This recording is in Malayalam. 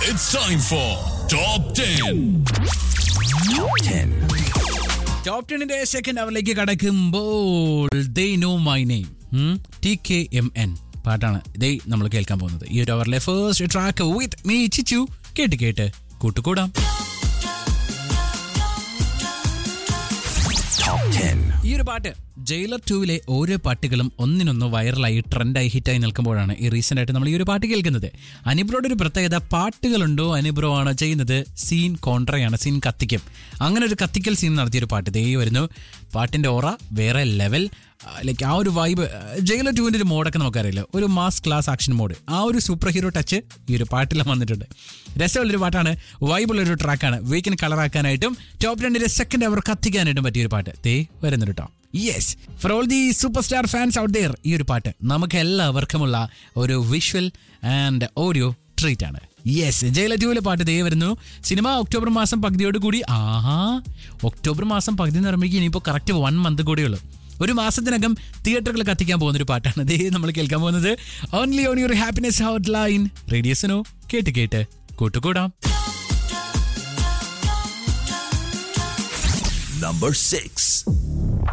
It's time for Top 10. Top ടെന്നിന്റെ സെക്കൻഡ് അവറിലേക്ക് കടക്കുമ്പോൾ ദേ no my name T K M N പാട്ടാണ് ഇതേ നമ്മൾ കേൾക്കാൻ പോകുന്നത് ഈ ഒരു അവറിലെ first track with me Chichu കേട്ട് കേട്ട് കൂട്ടുകൂടാം ഈ ഒരു പാട്ട് ജയിലർ ടൂവിലെ ഓരോ പാട്ടുകളും ഒന്നിനൊന്ന് വൈറലായി ട്രെൻഡായി ഹിറ്റായി നിൽക്കുമ്പോഴാണ് ഈ റീസെന്റ് ആയിട്ട് നമ്മൾ ഈ ഒരു പാട്ട് കേൾക്കുന്നത് അനിബ്രോയുടെ ഒരു പ്രത്യേകത പാട്ടുകളുണ്ടോ അനിബ്രോ ആണ് ചെയ്യുന്നത് സീൻ കോൺട്രയാണ് സീൻ കത്തിക്കും അങ്ങനെ ഒരു കത്തിക്കൽ സീൻ നടത്തിയൊരു പാട്ട് ദേ വരുന്നു പാട്ടിന്റെ ഓറ വേറെ ലെവൽ ലൈക്ക് ആ ഒരു വൈബ് ജയിലർ ടൂവിന്റെ ഒരു മോഡൊക്കെ നമുക്കറിയില്ല ഒരു മാസ് ക്ലാസ് ആക്ഷൻ മോഡ് ആ ഒരു സൂപ്പർ ഹീറോ ടച്ച് ഈ ഒരു പാട്ടിൽ വന്നിട്ടുണ്ട് രസമുള്ളൊരു പാട്ടാണ് വൈബുള്ളൊരു ട്രാക്കാണ് വീക്കിന് കളറാക്കാനായിട്ടും ടോപ്പ് രണ്ടിന്റെ സെക്കൻഡ് അവർ കത്തിക്കാനായിട്ടും പറ്റിയ ഒരു പാട്ട് തേ വരുന്നുണ്ട് കേട്ടോ yes for all the super star fans out there ഈ ഒരു പാട്ട് നമുക്ക് എല്ലാവർക്കുമുള്ള ഒരു വിഷ്വൽ ആൻഡ് ഓഡിയോ ട്രീറ്റ് ആണ് യെസ് ജയലജുവിലെ പാട്ട് ദേ വരുന്നു സിനിമ ഒക്ടോബർ മാസം പകുതിയോട് കൂടി ആഹാ ഒക്ടോബർ മാസം പകുതി എന്ന് പറയുമ്പോൾ ഇനിയിപ്പോൾ കറക്റ്റ് വൺ മന്ത് കൂടിയുള്ളൂ ഒരു മാസത്തിനകം തിയേറ്ററുകൾ കത്തിക്കാൻ പോകുന്ന ഒരു പാട്ടാണ് ദേ നമ്മൾ കേൾക്കാൻ പോകുന്നത് only on your happiness hotline റേഡിയസിനോ കേട്ട് കേട്ട് കൂട്ടുകൂടാം Number 6.